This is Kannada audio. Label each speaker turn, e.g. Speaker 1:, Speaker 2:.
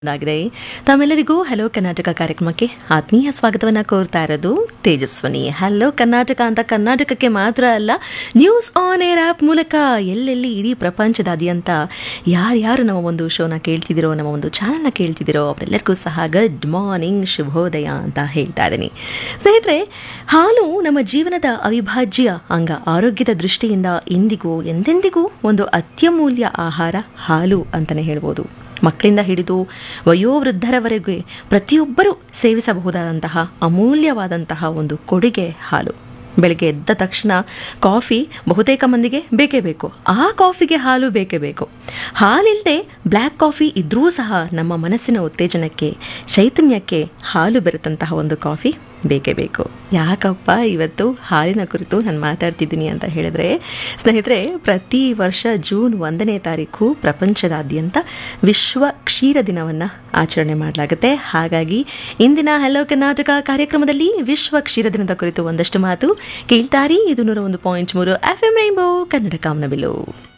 Speaker 1: ಆಗಿದೆ ತಮ್ಮೆಲ್ಲರಿಗೂ ಹಲೋ ಕರ್ನಾಟಕ ಕಾರ್ಯಕ್ರಮಕ್ಕೆ ಆತ್ಮೀಯ ಸ್ವಾಗತವನ್ನು ಕೋರ್ತಾ ಇರೋದು ತೇಜಸ್ವಿನಿ ಹಲೋ ಕರ್ನಾಟಕ ಅಂತ ಕರ್ನಾಟಕಕ್ಕೆ ಮಾತ್ರ ಅಲ್ಲ ನ್ಯೂಸ್ ಆನ್ ಏರ್ ಆ್ಯಪ್ ಮೂಲಕ ಎಲ್ಲೆಲ್ಲಿ ಇಡೀ ಪ್ರಪಂಚದಾದ್ಯಂತ ಯಾರ್ಯಾರು ನಮ್ಮ ಒಂದು ಶೋನ ಕೇಳ್ತಿದ್ದೀರೋ ನಮ್ಮ ಒಂದು ಚಾನಲ್ನ ಕೇಳ್ತಿದ್ದೀರೋ ಅವರೆಲ್ಲರಿಗೂ ಸಹ ಗುಡ್ ಮಾರ್ನಿಂಗ್ ಶುಭೋದಯ ಅಂತ ಹೇಳ್ತಾ ಇದ್ದೀನಿ ಸ್ನೇಹಿತರೆ ಹಾಲು ನಮ್ಮ ಜೀವನದ ಅವಿಭಾಜ್ಯ ಅಂಗ ಆರೋಗ್ಯದ ದೃಷ್ಟಿಯಿಂದ ಇಂದಿಗೂ ಎಂದೆಂದಿಗೂ ಒಂದು ಅತ್ಯಮೂಲ್ಯ ಆಹಾರ ಹಾಲು ಅಂತಲೇ ಹೇಳ್ಬೋದು ಮಕ್ಕಳಿಂದ ಹಿಡಿದು ವಯೋವೃದ್ಧರವರೆಗೆ ಪ್ರತಿಯೊಬ್ಬರೂ ಸೇವಿಸಬಹುದಾದಂತಹ ಅಮೂಲ್ಯವಾದಂತಹ ಒಂದು ಕೊಡುಗೆ ಹಾಲು ಬೆಳಗ್ಗೆ ಎದ್ದ ತಕ್ಷಣ ಕಾಫಿ ಬಹುತೇಕ ಮಂದಿಗೆ ಬೇಕೇ ಬೇಕು ಆ ಕಾಫಿಗೆ ಹಾಲು ಬೇಕೇ ಬೇಕು ಹಾಲಿಲ್ಲದೆ ಬ್ಲ್ಯಾಕ್ ಕಾಫಿ ಇದ್ರೂ ಸಹ ನಮ್ಮ ಮನಸ್ಸಿನ ಉತ್ತೇಜನಕ್ಕೆ ಚೈತನ್ಯಕ್ಕೆ ಹಾಲು ಬೆರೆತಂತಹ ಒಂದು ಕಾಫಿ ಬೇಕೇ ಬೇಕು ಯಾಕಪ್ಪ ಇವತ್ತು ಹಾಲಿನ ಕುರಿತು ನಾನು ಮಾತಾಡ್ತಿದ್ದೀನಿ ಅಂತ ಹೇಳಿದ್ರೆ ಸ್ನೇಹಿತರೆ ಪ್ರತಿ ವರ್ಷ ಜೂನ್ ಒಂದನೇ ತಾರೀಕು ಪ್ರಪಂಚದಾದ್ಯಂತ ವಿಶ್ವ ಕ್ಷೀರ ದಿನವನ್ನು ಆಚರಣೆ ಮಾಡಲಾಗುತ್ತೆ ಹಾಗಾಗಿ ಇಂದಿನ ಹಲೋ ಕರ್ನಾಟಕ ಕಾರ್ಯಕ್ರಮದಲ್ಲಿ ವಿಶ್ವ ಕ್ಷೀರ ದಿನದ ಕುರಿತು ಒಂದಷ್ಟು ಮಾತು ಕೇಳ್ತಾರಿ ಇದು ನೂರ ಒಂದು ಪಾಯಿಂಟ್ ಮೂರು ಎಫ್ ಎಂ ರೈನ್ಬೋ ಕನ್ನಡ ಕಾಮನಬಿಲು